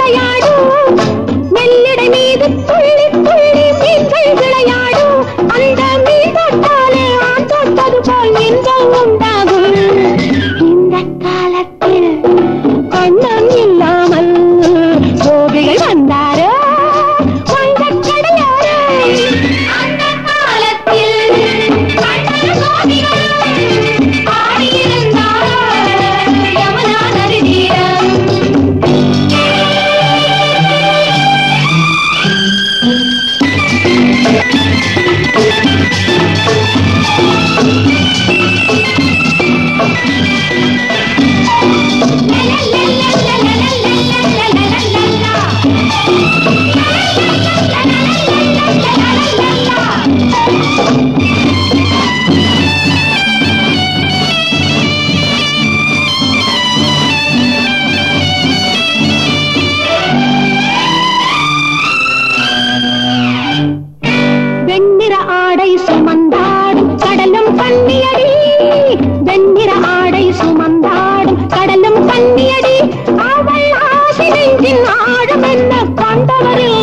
விளையாடும் மெல்லிடை மீது துள்ளி துள்ளி மீன்கள் விளையாடும் அந்த மீன் தொட்டாலே ஆண் தொட்டது போல் இன்பம் உண்டாகும் இந்த காலத்தில் கண்ணன் இல்லாமல் கோபிகள் வந்தாரோ வங்கக் கடலோரே. அந்த காலத்தில் கண்ணன் கோபிகள் ஆடியிருந்தாரோ யமுனா நதி தீரம். வெண்ணிற ஆடை சுமந்தாடும் கடலும் கண்ணியடி வெண்ணிற ஆடை சுமந்தாடும் கடலும் கண்ணியடி அவள் ஆசி நெஞ்சின் ஆழம் என்ன கண்டவரில்